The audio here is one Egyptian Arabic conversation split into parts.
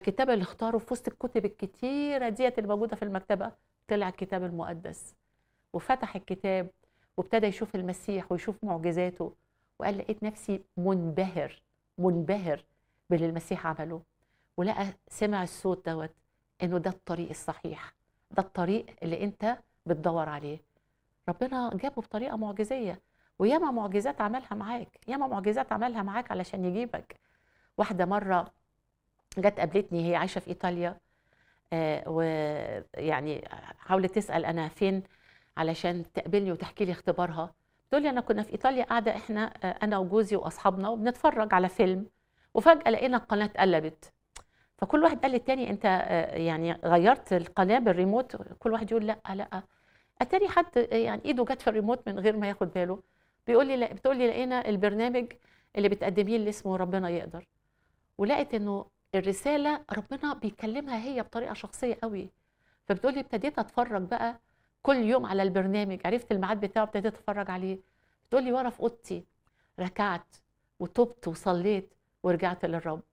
الكتاب اللي اختاره في وسط الكتب الكتيره ديت اللي موجوده في المكتبه طلع الكتاب المقدس وفتح الكتاب وابتدى يشوف المسيح ويشوف معجزاته وقال لقيت نفسي منبهر منبهر باللي المسيح عمله ولقى سمع الصوت دوت انه ده الطريق الصحيح ده الطريق اللي انت بتدور عليه ربنا جابه بطريقه معجزيه وياما معجزات عملها معاك ياما معجزات عملها معاك علشان يجيبك واحده مره جت قابلتني هي عايشه في ايطاليا آه ويعني حاولت تسال انا فين علشان تقابلني وتحكي لي اختبارها تقول لي انا كنا في ايطاليا قاعده احنا آه انا وجوزي واصحابنا وبنتفرج على فيلم وفجاه لقينا القناه اتقلبت فكل واحد قال للتاني انت آه يعني غيرت القناه بالريموت كل واحد يقول لا لا اتاري حد يعني ايده جت في الريموت من غير ما ياخد باله بيقول لي لا بتقول لي لقينا البرنامج اللي بتقدميه اللي اسمه ربنا يقدر ولقيت انه الرساله ربنا بيكلمها هي بطريقه شخصيه قوي فبتقول لي ابتديت اتفرج بقى كل يوم على البرنامج عرفت الميعاد بتاعه ابتديت اتفرج عليه بتقول لي وانا في اوضتي ركعت وتبت وصليت ورجعت للرب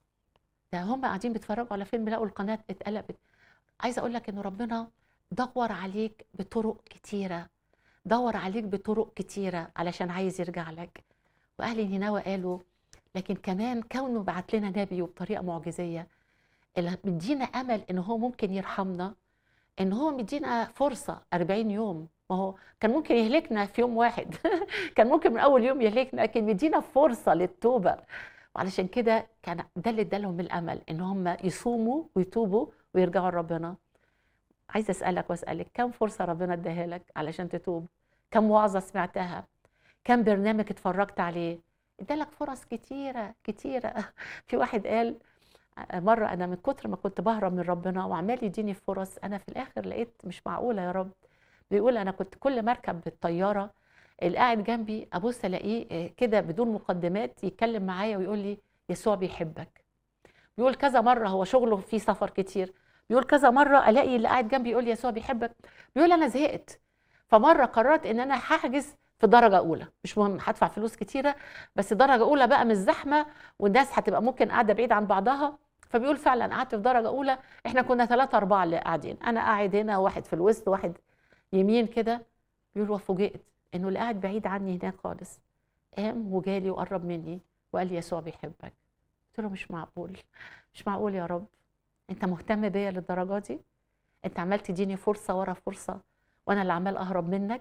ده هم قاعدين بيتفرجوا على فيلم لقوا القناه اتقلبت عايزه اقول لك انه ربنا دور عليك بطرق كتيره دور عليك بطرق كتيره علشان عايز يرجع لك واهل نينوى قالوا لكن كمان كونه بعت لنا نبي وبطريقه معجزيه اللي مدينا امل ان هو ممكن يرحمنا ان هو مدينا فرصه 40 يوم ما هو كان ممكن يهلكنا في يوم واحد كان ممكن من اول يوم يهلكنا لكن مدينا فرصه للتوبه وعلشان كده كان ده اللي ادالهم الامل ان هم يصوموا ويتوبوا ويرجعوا لربنا عايزه اسالك واسالك كم فرصه ربنا اداها لك علشان تتوب كم وعظه سمعتها كم برنامج اتفرجت عليه ادالك فرص كتيره كتيره في واحد قال مره انا من كتر ما كنت بهرب من ربنا وعمال يديني فرص انا في الاخر لقيت مش معقوله يا رب بيقول انا كنت كل ما اركب بالطياره اللي قاعد جنبي ابص الاقيه كده بدون مقدمات يتكلم معايا ويقول لي يسوع بيحبك بيقول كذا مره هو شغله فيه سفر كتير بيقول كذا مره الاقي اللي قاعد جنبي يقول لي يسوع بيحبك بيقول انا زهقت فمره قررت ان انا هحجز في درجه اولى مش مهم هدفع فلوس كتيره بس درجه اولى بقى مش زحمه والناس هتبقى ممكن قاعده بعيد عن بعضها فبيقول فعلا قعدت في درجه اولى احنا كنا ثلاثة أربعة اللي قاعدين انا قاعد هنا واحد في الوسط واحد يمين كده بيقول وفوجئت انه اللي قاعد بعيد عني هناك خالص قام وجالي وقرب مني وقال لي يسوع بيحبك قلت له مش معقول مش معقول يا رب انت مهتم بيا للدرجه دي انت عمال تديني فرصه ورا فرصه وانا اللي عمال اهرب منك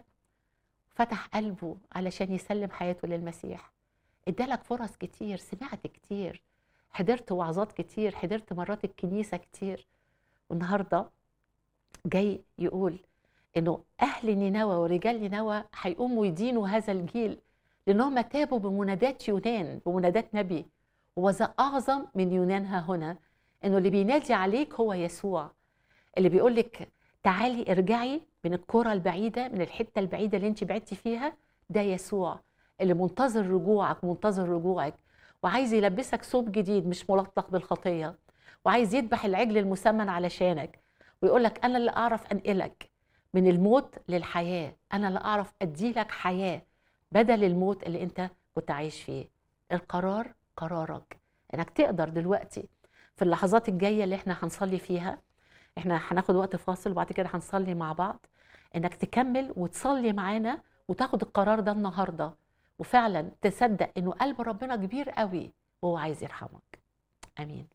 فتح قلبه علشان يسلم حياته للمسيح ادالك فرص كتير سمعت كتير حضرت وعظات كتير حضرت مرات الكنيسة كتير والنهاردة جاي يقول انه اهل نينوى ورجال نينوى هيقوموا يدينوا هذا الجيل لانهم تابوا بمنادات يونان بمنادات نبي وذا اعظم من يونان ها هنا انه اللي بينادي عليك هو يسوع اللي بيقول لك تعالي ارجعي من الكرة البعيدة من الحتة البعيدة اللي انت بعدتي فيها ده يسوع اللي منتظر رجوعك منتظر رجوعك وعايز يلبسك ثوب جديد مش ملطخ بالخطية وعايز يذبح العجل المسمن علشانك ويقول لك أنا اللي أعرف أنقلك من الموت للحياة أنا اللي أعرف أديلك حياة بدل الموت اللي أنت كنت عايش فيه القرار قرارك انك تقدر دلوقتي في اللحظات الجاية اللي احنا هنصلي فيها احنا هناخد وقت فاصل وبعد كده هنصلي مع بعض انك تكمل وتصلي معانا وتاخد القرار ده النهارده وفعلا تصدق انه قلب ربنا كبير قوي وهو عايز يرحمك امين